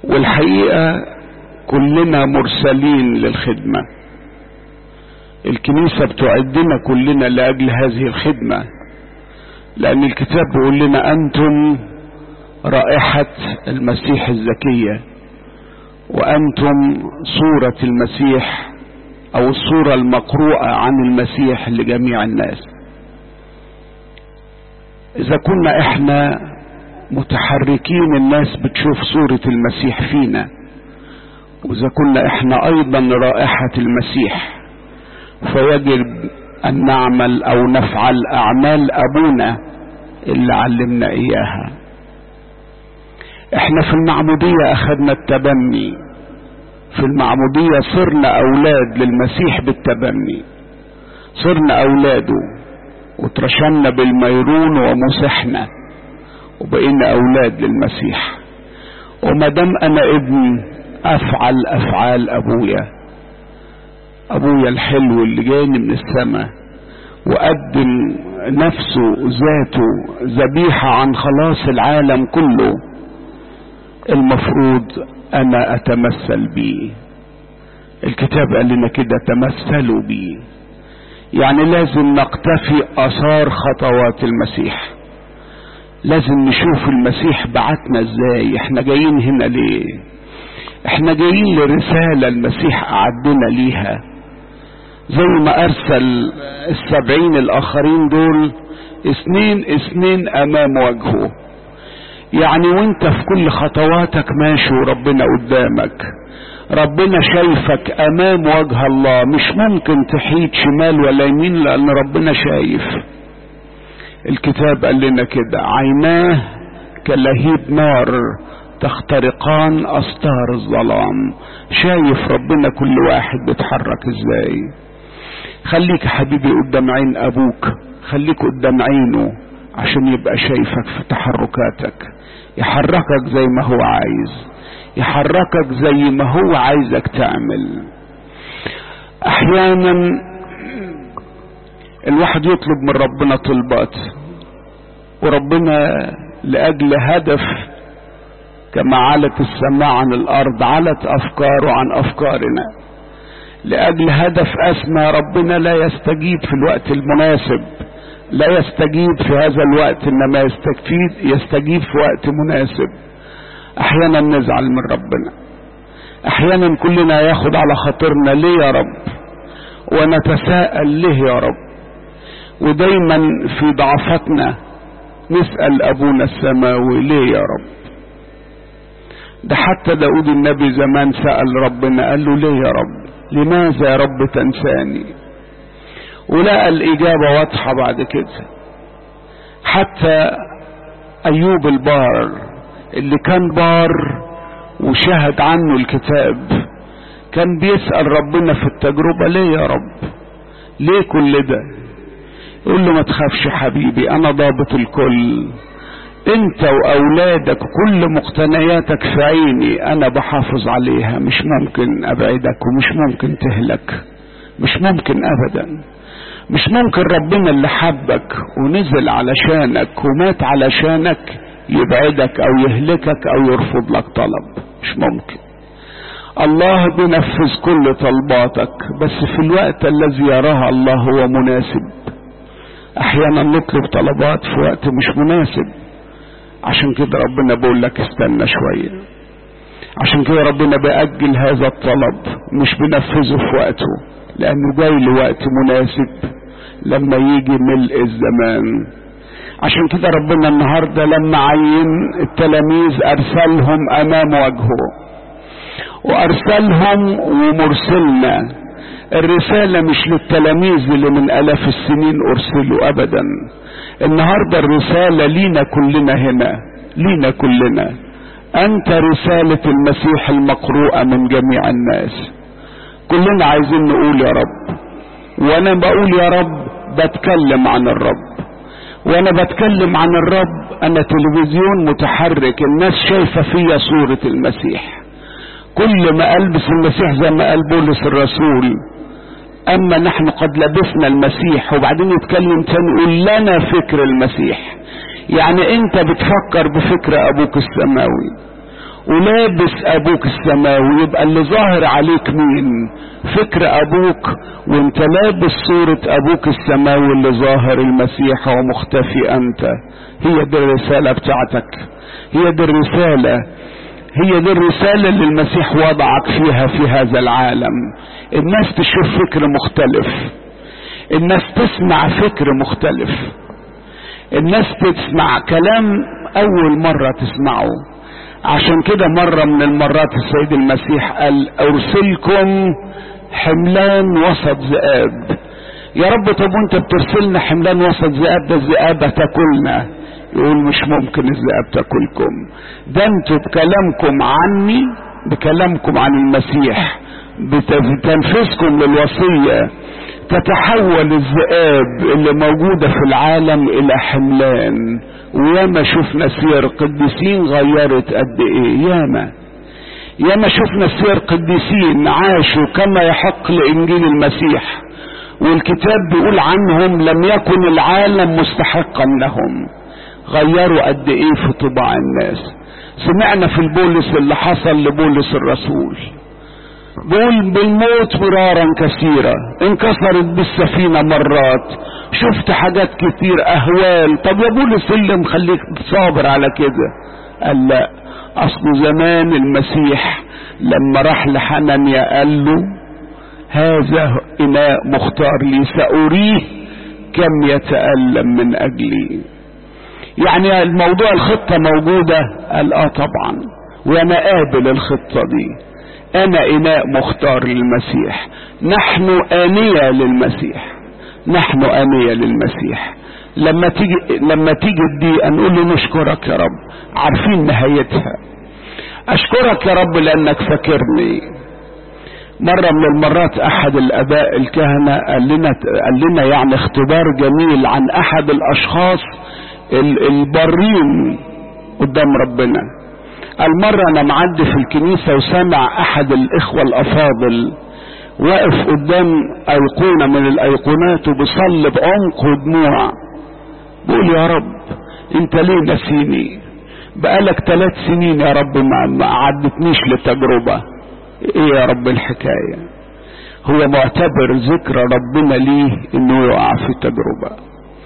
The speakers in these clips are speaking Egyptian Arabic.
والحقيقة كلنا مرسلين للخدمة الكنيسة بتعدنا كلنا لأجل هذه الخدمة لأن الكتاب بيقول لنا أنتم رائحة المسيح الزكية وأنتم صورة المسيح أو الصورة المقروءة عن المسيح لجميع الناس إذا كنا إحنا متحركين الناس بتشوف صورة المسيح فينا وإذا كنا إحنا أيضا رائحة المسيح فيجب أن نعمل أو نفعل أعمال أبونا اللي علمنا إياها إحنا في المعمودية أخذنا التبني في المعمودية صرنا أولاد للمسيح بالتبني صرنا أولاده وترشمنا بالميرون ومسحنا وبقينا أولاد للمسيح وما دام أنا ابن أفعل أفعال أبويا أبويا الحلو اللي جاني من السماء وقدم نفسه ذاته ذبيحة عن خلاص العالم كله المفروض أنا أتمثل بيه الكتاب قال لنا كده تمثلوا بيه يعني لازم نقتفي اثار خطوات المسيح لازم نشوف المسيح بعتنا ازاي احنا جايين هنا ليه احنا جايين لرسالة المسيح اعدنا ليها زي ما ارسل السبعين الاخرين دول اثنين اثنين امام وجهه يعني وانت في كل خطواتك ماشي وربنا قدامك ربنا شايفك امام وجه الله مش ممكن تحيد شمال ولا يمين لان ربنا شايف الكتاب قال لنا كده عيناه كلهيب نار تخترقان استار الظلام شايف ربنا كل واحد بيتحرك ازاي خليك يا حبيبي قدام عين ابوك خليك قدام عينه عشان يبقى شايفك في تحركاتك يحركك زي ما هو عايز يحركك زي ما هو عايزك تعمل احيانا الواحد يطلب من ربنا طلبات وربنا لاجل هدف كما علت السماء عن الارض علت افكاره عن افكارنا لاجل هدف اسمى ربنا لا يستجيب في الوقت المناسب لا يستجيب في هذا الوقت انما يستجيب يستجيب في وقت مناسب احيانا نزعل من ربنا احيانا كلنا ياخد على خاطرنا ليه يا رب ونتساءل ليه يا رب ودايما في ضعفتنا نسأل ابونا السماوي ليه يا رب ده حتى داود النبي زمان سأل ربنا قال له ليه يا رب لماذا يا رب تنساني ولقى الإجابة واضحة بعد كده حتى أيوب البار اللي كان بار وشهد عنه الكتاب كان بيسأل ربنا في التجربة ليه يا رب ليه كل ده يقول له ما تخافش حبيبي أنا ضابط الكل انت واولادك كل مقتنياتك في عيني انا بحافظ عليها مش ممكن ابعدك ومش ممكن تهلك مش ممكن ابدا مش ممكن ربنا اللي حبك ونزل علشانك ومات علشانك يبعدك او يهلكك او يرفض لك طلب مش ممكن الله بينفذ كل طلباتك بس في الوقت الذي يراها الله هو مناسب احيانا نطلب طلبات في وقت مش مناسب عشان كده ربنا بيقول لك استنى شوية عشان كده ربنا بيأجل هذا الطلب مش بينفذه في وقته لأنه جاي لوقت مناسب لما يجي ملء الزمان عشان كده ربنا النهارده لما عين التلاميذ أرسلهم أمام وجهه وأرسلهم ومرسلنا الرسالة مش للتلاميذ اللي من آلاف السنين أرسلوا أبدا النهاردة الرسالة لينا كلنا هنا لينا كلنا أنت رسالة المسيح المقروءة من جميع الناس كلنا عايزين نقول يا رب وأنا بقول يا رب بتكلم عن الرب وأنا بتكلم عن الرب أنا تلفزيون متحرك الناس شايفة فيا صورة المسيح كل ما ألبس المسيح زي ما قال بولس الرسول اما نحن قد لبسنا المسيح وبعدين يتكلم تاني يقول لنا فكر المسيح يعني انت بتفكر بفكر ابوك السماوي ولابس ابوك السماوي يبقى اللي ظاهر عليك مين فكر ابوك وانت لابس صورة ابوك السماوي اللي ظاهر المسيح ومختفي انت هي دي الرسالة بتاعتك هي دي الرسالة هي دي الرسالة اللي المسيح وضعك فيها في هذا العالم الناس تشوف فكر مختلف الناس تسمع فكر مختلف الناس تسمع كلام اول مرة تسمعه عشان كده مرة من المرات السيد المسيح قال ارسلكم حملان وسط ذئاب يا رب طب وانت بترسلنا حملان وسط ذئاب ده الذئاب تاكلنا يقول مش ممكن الذئاب تاكلكم ده انتوا بكلامكم عني بكلامكم عن المسيح بتنفيذكم للوصية تتحول الذئاب اللي موجودة في العالم الى حملان وياما شفنا سير قديسين غيرت قد ايه ياما ياما شفنا سير قديسين عاشوا كما يحق لانجيل المسيح والكتاب بيقول عنهم لم يكن العالم مستحقا لهم غيروا قد ايه في طباع الناس سمعنا في البولس اللي حصل لبولس الرسول بقول بالموت مرارا كثيرة انكسرت بالسفينة مرات شفت حاجات كتير اهوال طب يا بولس اللي مخليك صابر على كده قال لا اصل زمان المسيح لما راح لحنانيا قال له هذا اناء مختار لي ساريه كم يتألم من اجلي يعني الموضوع الخطة موجودة قال اه طبعا وانا قابل الخطة دي انا اناء مختار للمسيح نحن انية للمسيح نحن انية للمسيح لما تيجي لما تيجي الدقيقة نقول له نشكرك يا رب عارفين نهايتها اشكرك يا رب لانك فاكرني مرة من المرات احد الاباء الكهنة قال لنا قال لنا يعني اختبار جميل عن احد الاشخاص البارين قدام ربنا المرة انا معدي في الكنيسة وسامع احد الاخوة الافاضل واقف قدام ايقونة من الايقونات وبيصلي بعمق ودموع بقول يا رب انت ليه نسيني بقالك ثلاث سنين يا رب ما, ما عدتنيش لتجربة ايه يا رب الحكاية هو معتبر ذكرى ربنا ليه انه يقع في تجربة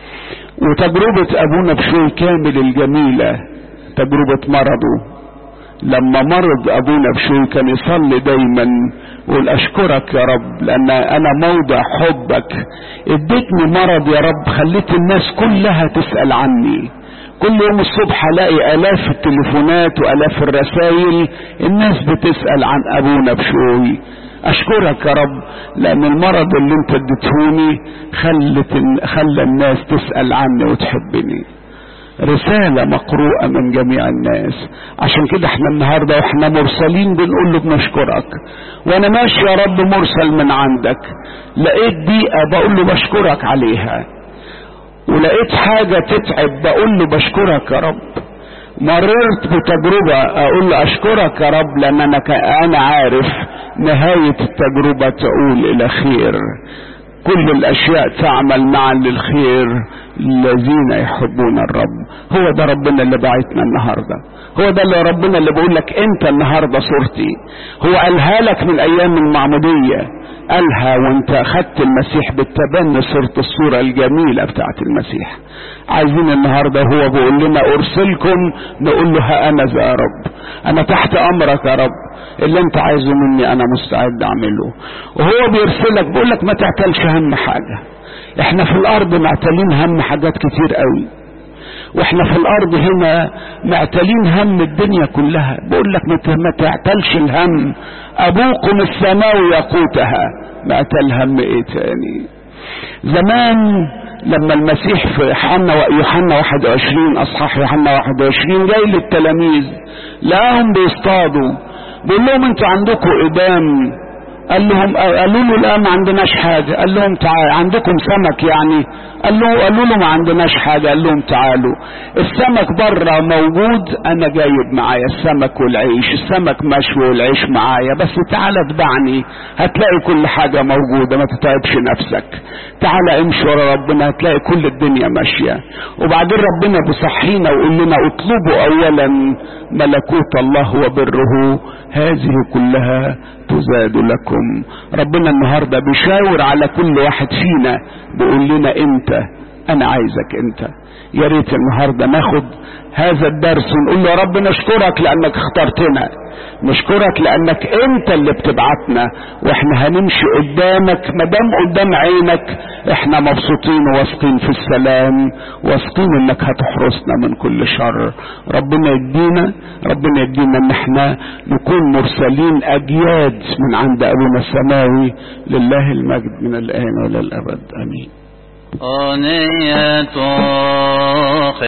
وتجربة ابونا بشوي كامل الجميلة تجربة مرضه لما مرض ابونا بشوي كان يصلي دايما يقول اشكرك يا رب لان انا موضع حبك اديتني مرض يا رب خليت الناس كلها تسأل عني كل يوم الصبح الاقي الاف التليفونات والاف الرسائل الناس بتسأل عن ابونا بشوي اشكرك يا رب لان المرض اللي انت اديتهوني خلت خلى الناس تسأل عني وتحبني رسالة مقروءة من جميع الناس عشان كده احنا النهاردة واحنا مرسلين بنقول له بنشكرك وانا ماشي يا رب مرسل من عندك لقيت دقيقة بقول له بشكرك عليها ولقيت حاجة تتعب بقول له بشكرك يا رب مررت بتجربة اقول له اشكرك يا رب لان انا انا عارف نهاية التجربة تقول الى خير كل الاشياء تعمل معا للخير الذين يحبون الرب هو ده ربنا اللي بعتنا النهارده هو ده اللي ربنا اللي بيقول لك انت النهارده صورتي هو قالها لك من ايام المعموديه قالها وانت اخدت المسيح بالتبني صرت الصوره الجميله بتاعت المسيح عايزين النهارده هو بيقول لنا ارسلكم نقول له ها انا ذا يا رب انا تحت امرك يا رب اللي انت عايزه مني انا مستعد اعمله وهو بيرسلك بيقول لك ما تعتلش هم حاجه احنا في الارض معتلين هم حاجات كتير قوي واحنا في الارض هنا معتلين هم الدنيا كلها بقول لك ما تعتلش الهم ابوكم السماوي يقوتها معتل هم ايه تاني زمان لما المسيح في يوحنا يوحنا 21 اصحاح يوحنا 21 جاي للتلاميذ لقاهم بيصطادوا بيقول لهم انتوا عندكم ادام قال لهم قالوا له لا ما عندناش حاجة قال لهم تعال عندكم سمك يعني قال له قالوا له ما عندناش حاجة قال لهم تعالوا السمك بره موجود انا جايب معايا السمك والعيش السمك مشوي والعيش معايا بس تعالى اتبعني هتلاقي كل حاجة موجودة ما تتعبش نفسك تعالى امشي ورا ربنا هتلاقي كل الدنيا ماشية وبعدين ربنا بيصحينا ويقول لنا اطلبوا اولا ملكوت الله وبره هذه كلها تزاد لكم ربنا النهارده بيشاور على كل واحد فينا بيقول لنا انت انا عايزك انت يا ريت النهارده ناخد هذا الدرس ونقول له يا رب نشكرك لانك اخترتنا نشكرك لانك انت اللي بتبعتنا واحنا هنمشي قدامك مدام قدام عينك احنا مبسوطين وواثقين في السلام واثقين انك هتحرسنا من كل شر ربنا يدينا ربنا يدينا ان احنا نكون مرسلين اجياد من عند ابونا السماوي لله المجد من الان والى الابد امين أنية